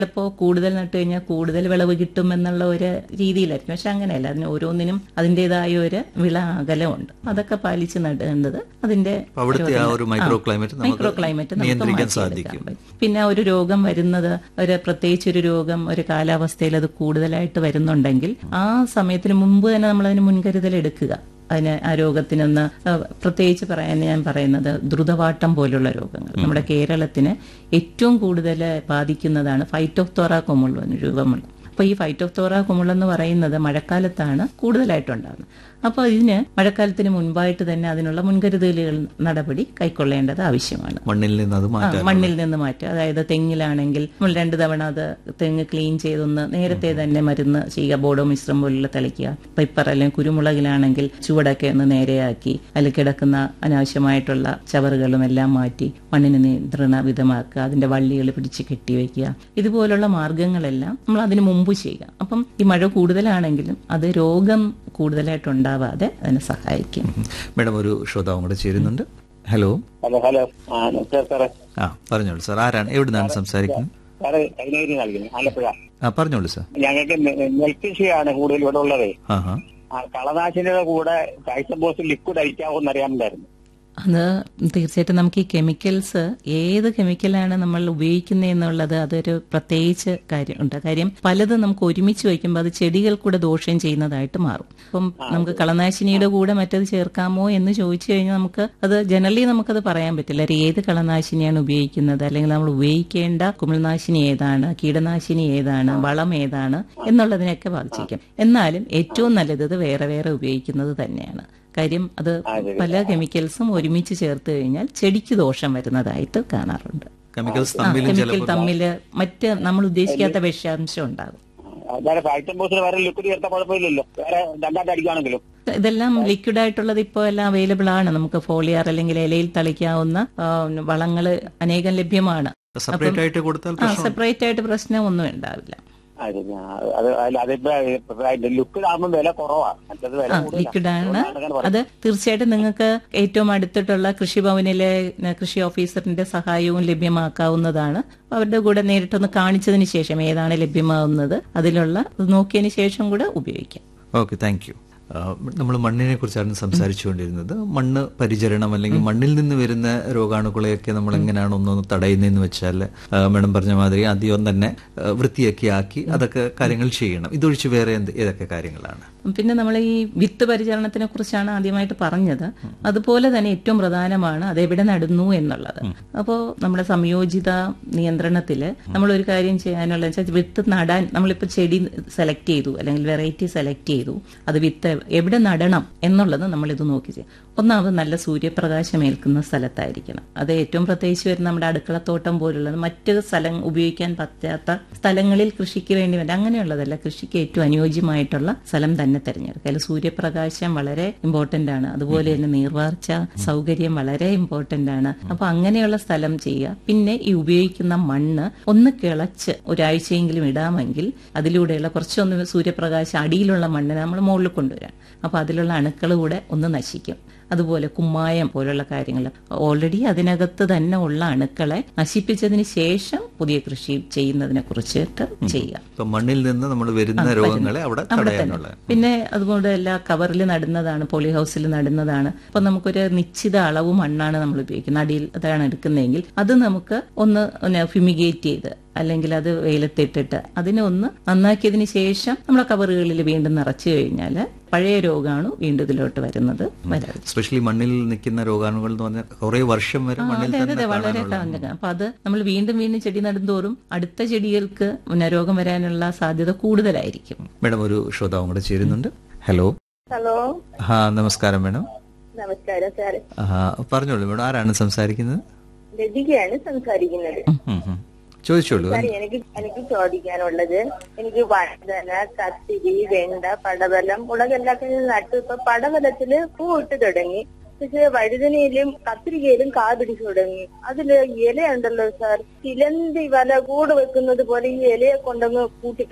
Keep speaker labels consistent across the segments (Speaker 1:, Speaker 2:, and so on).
Speaker 1: ഇപ്പോൾ കൂടുതൽ നട്ട് കഴിഞ്ഞാൽ കൂടുതൽ വിളവ് കിട്ടും എന്നുള്ള ഒരു രീതിയിലായിരിക്കും പക്ഷെ അങ്ങനെയല്ല അതിന് ഓരോന്നിനും അതിൻ്റെതായ ഒരു വിള അകലമുണ്ട് അതൊക്കെ പാലിച്ച് നടേണ്ടത് അതിന്റെ
Speaker 2: അപ്പൊ അവിടുത്തെ ആ ഒരു മൈക്രോ ക്ലൈമറ്റ് നമുക്ക്
Speaker 1: മൈക്രോ ക്ലൈമറ്റ് നമുക്ക്
Speaker 2: നിയന്ത്രിക്കാൻ
Speaker 1: മാറ്റിയെടുക്കാൻ
Speaker 2: സാധിക്കും
Speaker 1: പറ്റും. പിന്നെ ഒരു രോഗം വരുന്നത് ഒരു പ്രത്യേകിച്ച് ഒരു രോഗം ഒരു കാലാവസ്ഥയിൽ അത് കൂടുതലായിട്ട് വരുന്നുണ്ടെങ്കിൽ ആ സമയത്തിന് മുമ്പ് തന്നെ നമ്മൾ അതിന് മുൻകരുതൽ എടുക്കുക അതിന് ആ രോഗത്തിനൊന്ന് ഏഹ്, പ്രത്യേകിച്ച് പറയാൻ ഞാൻ പറയുന്നത് ദ്രുതവാട്ടം പോലുള്ള രോഗങ്ങൾ നമ്മുടെ കേരളത്തിന് ഏറ്റവും കൂടുതൽ ബാധിക്കുന്നതാണ് ഫൈറ്റോഫ്തോറ കൊമുള്ള രൂപമുള്ള അപ്പോൾ ഈ ഫൈറ്റോഫ്തോറ കൊമുള്ള എന്ന് പറയുന്നത് മഴക്കാലത്താണ് കൂടുതലായിട്ടുണ്ടാകുന്നത് അപ്പോൾ ഇതിന് മഴക്കാലത്തിന് മുൻപായിട്ട് തന്നെ അതിനുള്ള മുൻകരുതലുകൾ നടപടി കൈക്കൊള്ളേണ്ടത് ആവശ്യമാണ്
Speaker 2: മണ്ണിൽ നിന്ന് അത്
Speaker 1: ആ,
Speaker 2: മാറ്റാൻ
Speaker 1: മണ്ണിൽ നിന്ന് മാറ്റുക അതായത് തെങ്ങിലാണെങ്കിൽ നമ്മൾ രണ്ട് തവണ അത് തെങ്ങ് ക്ലീൻ ചെയ്തൊന്ന് നേരത്തെ തന്നെ മരുന്ന് ചെയ്യുക ബോഡോ മിശ്രം പോലുള്ള തളിക്കുക പെപ്പർ അല്ലെങ്കിൽ കുരുമുളകിലാണെങ്കിൽ ചുവടൊക്കെ ഒന്ന് നേരെയാക്കി അതിൽ കിടക്കുന്ന അനാവശ്യമായിട്ടുള്ള ചവറുകളും എല്ലാം മാറ്റി മണ്ണിന് നിയന്ത്രണ വിധമാക്കുക അതിന്റെ വള്ളികൾ പിടിച്ച് കെട്ടിവെക്കുക ഇതുപോലുള്ള മാർഗങ്ങളെല്ലാം നമ്മൾ അതിന് മുമ്പ് ചെയ്യുക അപ്പം ഈ മഴ കൂടുതലാണെങ്കിലും അത് രോഗം കൂടുതലായിട്ട് ഉണ്ടാവാതെ അതിനെ സഹായിക്കും
Speaker 2: മേഡം ഒരു ശ്രോതാവും കൂടെ ചേരുന്നുണ്ട് ഹലോ
Speaker 3: ഹലോ ഹലോ ആ നമസ്കാരം സാറേ
Speaker 2: ആ പറഞ്ഞോളൂ സാർ ആരാണ് എവിടുന്നാണ് സംസാരിക്കുന്നത്
Speaker 3: സാറ് കൈനഗിരി നൽകുന്നു ആലപ്പുഴ
Speaker 2: ആ പറഞ്ഞോളൂ സാർ
Speaker 3: ഞങ്ങൾക്ക് നെ- നെൽകൃഷിയാണ് കൂടുതൽ ഇവിടെ ഉള്ളത്
Speaker 2: ആ ഹാ
Speaker 3: ആ കളനാശിനിയുടെ കൂടെ കാഴ്ചബോസ് ലിക്വിഡ് അടിക്കാവോന്ന് അറിയാനുണ്ടായിരുന്നു
Speaker 1: അത് തീർച്ചയായിട്ടും നമുക്ക് ഈ കെമിക്കൽസ് ഏത് കെമിക്കലാണ് നമ്മൾ ഉപയോഗിക്കുന്നത് എന്നുള്ളത് അതൊരു പ്രത്യേകിച്ച് കാര്യമുണ്ട് കാര്യം പലതും നമുക്ക് ഒരുമിച്ച് വയ്ക്കുമ്പോൾ അത് ചെടികൾ കൂടെ ദോഷം ചെയ്യുന്നതായിട്ട് മാറും അപ്പം നമുക്ക് കളനാശിനിയുടെ കൂടെ മറ്റത് ചേർക്കാമോ എന്ന് ചോദിച്ചു കഴിഞ്ഞാൽ നമുക്ക് അത് ജനറലി നമുക്കത് പറയാൻ പറ്റില്ല ഒരു ഏത് കളനാശിനിയാണ് ഉപയോഗിക്കുന്നത് അല്ലെങ്കിൽ നമ്മൾ ഉപയോഗിക്കേണ്ട കുമിൾനാശിനി ഏതാണ് കീടനാശിനി ഏതാണ് വളം ഏതാണ് എന്നുള്ളതിനെയൊക്കെ ബാധിച്ചിരിക്കും എന്നാലും ഏറ്റവും നല്ലത് ഇത് വേറെ വേറെ ഉപയോഗിക്കുന്നത് തന്നെയാണ് കാര്യം അത് പല കെമിക്കൽസും ഒരുമിച്ച് ചേർത്ത് കഴിഞ്ഞാൽ ചെടിക്ക് ദോഷം വരുന്നതായിട്ട് കാണാറുണ്ട്
Speaker 2: കെമിക്കൽസ്
Speaker 1: ആ,
Speaker 2: തമ്മിലും
Speaker 1: കെമിക്കൽ
Speaker 2: ചിലപ്പോൾ
Speaker 1: തമ്മില് മറ്റ് നമ്മൾ ഉദ്ദേശിക്കാത്ത വിഷാംശം ഉണ്ടാകും
Speaker 3: അതായത് കാഴ്ചബോസിന് വേറെ ലിക്വിഡ് ചേർത്ത കുഴപ്പമില്ലല്ലോ വേറെ രണ്ടായിട്ട് അടിക്കുകയാണെങ്കിലും
Speaker 1: ഇതെല്ലാം ലിക്വിഡ് ആയിട്ടുള്ളത് ഇപ്പോൾ എല്ലാം അവൈലബിൾ ആണ് നമുക്ക് ഫോളിയാർ അല്ലെങ്കിൽ ഇലയിൽ തളിക്കാവുന്ന വളങ്ങൾ അനേകം ലഭ്യമാണ്
Speaker 2: സെപ്പറേറ്റ് ആയിട്ട് കൊടുത്താൽ
Speaker 1: ആ സെപ്പറേറ്റ് ആയിട്ട് പ്രശ്നം ഒന്നും ഉണ്ടാവില്ല
Speaker 3: ആ, ശരി. ആ, അത് അല്ല അതിപ്പോ ലിക്വിഡ് ആകുമ്പോൾ വില കുറവാണ് മറ്റത് വില കൂടുതലാണ്.
Speaker 1: ലിക്വിഡ് ആണ്
Speaker 3: അതുകൊണ്ടാണ് അങ്ങനെ പറയുന്നത്.
Speaker 1: അത് തീർച്ചയായിട്ടും നിങ്ങൾക്ക് ഏറ്റവും അടുത്തിട്ടുള്ള കൃഷിഭവനിലെ ന- കൃഷി ഓഫീസറിന്റെ സഹായവും ലഭ്യമാക്കാവുന്നതാണ് അവരുടെ കൂടെ നേരിട്ടൊന്ന് കാണിച്ചതിന് ശേഷം ഏതാണ് ലഭ്യമാവുന്നത് അതിലുള്ള അത് നോക്കിയതിന് ശേഷം കൂടെ ഉപയോഗിക്കാം
Speaker 2: ഓക്കെ താങ്ക് യു നമ്മൾ മണ്ണിനെ കുറിച്ചാണ് സംസാരിച്ചുകൊണ്ടിരുന്നത് മണ്ണ് പരിചരണം അല്ലെങ്കിൽ മണ്ണിൽ നിന്ന് വരുന്ന രോഗാണുക്കളെയൊക്കെ നമ്മൾ എങ്ങനെയാണ് ഒന്നൊന്ന് തടയുന്നതെന്ന് വെച്ചാൽ മേഡം പറഞ്ഞ മാതിരി ആദ്യം തന്നെ ആ, വൃത്തിയൊക്കെ ആക്കി അതൊക്കെ കാര്യങ്ങൾ ചെയ്യണം ഇതൊഴിച്ച് വേറെ എന്ത് ഏതൊക്കെ കാര്യങ്ങളാണ്
Speaker 1: പിന്നെ നമ്മൾ ഈ വിത്ത് പരിചരണത്തിനെ കുറിച്ചാണ് ആദ്യമായിട്ട് പറഞ്ഞത് അതുപോലെ തന്നെ ഏറ്റവും പ്രധാനമാണ് അതെവിടെ നടുന്നു എന്നുള്ളത് അപ്പോൾ നമ്മുടെ സംയോജിത നിയന്ത്രണത്തിൽ നമ്മൾ ഒരു കാര്യം ചെയ്യാനുള്ള വെച്ചാൽ വിത്ത് നടാൻ നമ്മളിപ്പോൾ ചെടി സെലക്ട് ചെയ്തു അല്ലെങ്കിൽ വെറൈറ്റി സെലക്ട് ചെയ്തു അത് വിത്ത് എവിടെ നടണം എന്നുള്ളത് നമ്മൾ ഇത് നോക്കി ചെയ്യും ഒന്നാമത് നല്ല സൂര്യപ്രകാശം ഏൽക്കുന്ന സ്ഥലത്തായിരിക്കണം അത് ഏറ്റവും പ്രത്യേകിച്ച് വരുന്ന നമ്മുടെ അടുക്കളത്തോട്ടം പോലുള്ളത് മറ്റ് സ്ഥലം ഉപയോഗിക്കാൻ പറ്റാത്ത സ്ഥലങ്ങളിൽ കൃഷിക്ക് വേണ്ടി വേണ്ട അങ്ങനെയുള്ളതല്ല കൃഷിക്ക് ഏറ്റവും അനുയോജ്യമായിട്ടുള്ള സ്ഥലം തന്നെ തിരഞ്ഞെടുക്കുക അതിൽ സൂര്യപ്രകാശം വളരെ ഇമ്പോർട്ടന്റ് ആണ് അതുപോലെ തന്നെ നീർവാർച്ച സൗകര്യം വളരെ ഇമ്പോർട്ടന്റ് ആണ് അപ്പൊ അങ്ങനെയുള്ള സ്ഥലം ചെയ്യുക പിന്നെ ഈ ഉപയോഗിക്കുന്ന മണ്ണ് ഒന്ന് കിളച്ച് ഒരാഴ്ചയെങ്കിലും ഇടാമെങ്കിൽ അതിലൂടെയുള്ള കുറച്ചൊന്ന് സൂര്യപ്രകാശം അടിയിലുള്ള മണ്ണ് നമ്മൾ മുകളിൽ കൊണ്ടുവരാം അപ്പൊ അതിലുള്ള അണുക്കൾ കൂടെ ഒന്ന് നശിക്കും അതുപോലെ കുമ്മായം പോലുള്ള കാര്യങ്ങൾ ഓൾറെഡി അതിനകത്ത് തന്നെ ഉള്ള അണുക്കളെ നശിപ്പിച്ചതിന് ശേഷം പുതിയ കൃഷി ചെയ്യുന്നതിനെ കുറിച്ചിട്ട് ചെയ്യുക
Speaker 2: ഇപ്പൊ മണ്ണിൽ നിന്ന് നമ്മൾ വരുന്ന രോഗങ്ങളെ അവിടെ തടയാനുള്ള
Speaker 1: പിന്നെ അതുകൊണ്ട് എല്ലാ കവറിൽ നടുന്നതാണ് പോളി ഹൗസിൽ നടുന്നതാണ് അപ്പൊ നമുക്കൊരു നിശ്ചിത അളവ് മണ്ണാണ് നമ്മൾ ഉപയോഗിക്കുന്നത് അടിയിൽ അതാണ് എടുക്കുന്നതെങ്കിൽ അത് നമുക്ക് ഒന്ന് ഫിമിഗേറ്റ് ചെയ്ത് അല്ലെങ്കിൽ അത് വെയിലത്തിട്ടിട്ട് അതിനെ ഒന്ന് നന്നാക്കിയതിന് ശേഷം നമ്മളെ കവറുകളിൽ വീണ്ടും നിറച്ചു കഴിഞ്ഞാൽ പഴയ രോഗമാണ് വീണ്ടും ഇതിലോട്ട് വരുന്നത് വരാതെ
Speaker 2: സ്പെഷ്യലി മണ്ണിൽ നിൽക്കുന്ന രോഗാണുകൾ എന്ന് പറഞ്ഞാൽ കുറെ വർഷം വരെ മണ്ണിൽ
Speaker 1: അതെ അതെ
Speaker 2: തന്നെ
Speaker 1: അതെ വളരെ
Speaker 2: കാണാനുള്ള
Speaker 1: കാണുക അപ്പൊ അത് നമ്മൾ വീണ്ടും വീണ്ടും ചെടി നടുന്തോറും അടുത്ത ചെടികൾക്ക് പിന്നെ രോഗം വരാനുള്ള സാധ്യത കൂടുതലായിരിക്കും
Speaker 2: മേഡം ഒരു ശ്രോതാവും കൂടെ ചേരുന്നുണ്ട് ഹലോ
Speaker 4: ഹലോ
Speaker 2: ഹാ നമസ്കാരം മേഡം
Speaker 4: നമസ്കാരം സാർ
Speaker 2: ആ, പറഞ്ഞോളൂ മേഡം ആരാണ് സംസാരിക്കുന്നത്
Speaker 4: ലതികയാണ് സംസാരിക്കുന്നത്
Speaker 2: ഉം, ഉം. ചോദിച്ചോളൂ
Speaker 4: സാർ എനിക്ക് എനിക്ക് ചോദിക്കാനുള്ളത് എനിക്ക് വഴുതന കത്തിരി വെണ്ട പടവലം മുളകെല്ലാക്കെ നട്ടു ഇപ്പൊ പടവലത്തില് പൂ ഇട്ട് തുടങ്ങി പക്ഷെ വഴുതനയിലും കത്തിരിക്കയിലും കാ പിടിച്ചു തുടങ്ങി അതില് ഇലയുണ്ടല്ലോ സാർ ചിലന്തി വല കൂട് വെക്കുന്നത് പോലെ ഈ ഇലയെ കൊണ്ടങ്ങ് കൂട്ടിക്കളയും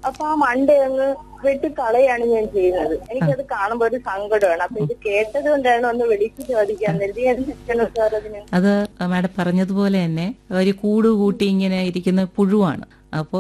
Speaker 4: അപ്പൊ ആ മണ്ട അങ്ങ് വെട്ടിക്കളയാണ് ഞാൻ ചെയ്യുന്നത് എനിക്കത് കാണുമ്പോ ഒരു സങ്കടമാണ് അപ്പൊ ഇത് കേട്ടത് കൊണ്ടാണ് ഒന്ന് വിളിച്ചു ചോദിക്കാൻ കരുതി എന്തൊക്കെയാണ് സാർ അതിന്
Speaker 1: അത് മാഡം പറഞ്ഞതുപോലെ തന്നെ ഒരു കൂട് കൂട്ടി ഇങ്ങനെ ഇരിക്കുന്ന പുഴുവാണ് അപ്പോൾ